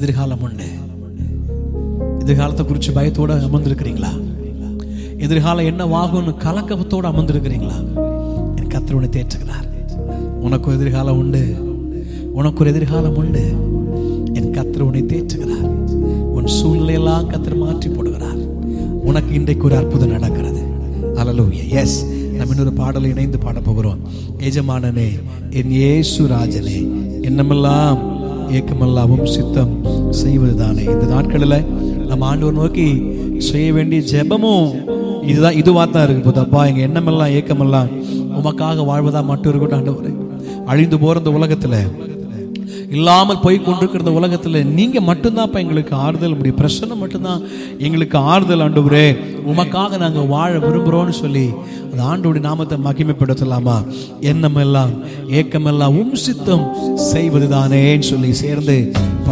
எதிர்காலம் உண்டு எதிர்காலத்தை குறித்து பயத்தோட அமர்ந்திருக்கிறீங்களா எதிர்காலம் என்னவாகும்னு கலக்கத்தோடு அமர்ந்திருக்கிறீங்களா என் கத்தர் உன்னை தேற்றுகிறார் உனக்கு ஒரு எதிர்காலம் உண்டு உனக்கு ஒரு எதிர்காலம் உண்டு என் கத்தர் உன்னை தேற்றுகிறார் உன் சூழ்நிலையெல்லாம் கத்தர் மாற்றி போடுகிறார் உனக்கு இன்றைக்கு ஒரு அற்புதம் நடக்கிறது அலலூயா எஸ் நம்ம இன்னொரு பாடலை இணைந்து பாட போகிறோம் எஜமானனே என் இயேசு ராஜனே என்னமெல்லாம் ஏக்கமெல்லாவும் சித்தம் செய்வதுதானே இந்த நாட்களில் நம்ம ஆண்டவர் நோக்கி செய்ய வேண்டிய ஜெபமும் இதுதான் இதுவாக தான் இருக்கு போதப்பா எங்க எண்ணமெல்லாம் ஏக்கமெல்லாம் உமக்காக வாழ்வதா மட்டும் இருக்கட்டும் ஆண்டவரே அழிந்து போற இந்த உலகத்துல இல்லாமல் போய் கொண்டிருக்கிற இந்த உலகத்துல நீங்க மட்டும்தான்ப்பா எங்களுக்கு ஆறுதல் முடியும் பிரச்சனை மட்டும்தான் எங்களுக்கு ஆறுதல் ஆண்டவரே உமக்காக நாங்க வாழ விரும்புறோம்னு சொல்லி அந்த ஆண்டோடைய நாமத்தை மகிமைப்படுத்தலாமா எண்ணமெல்லாம் ஏக்கமெல்லாம் உம் சித்தம் செய்வதுதானேன்னு சொல்லி சேர்ந்து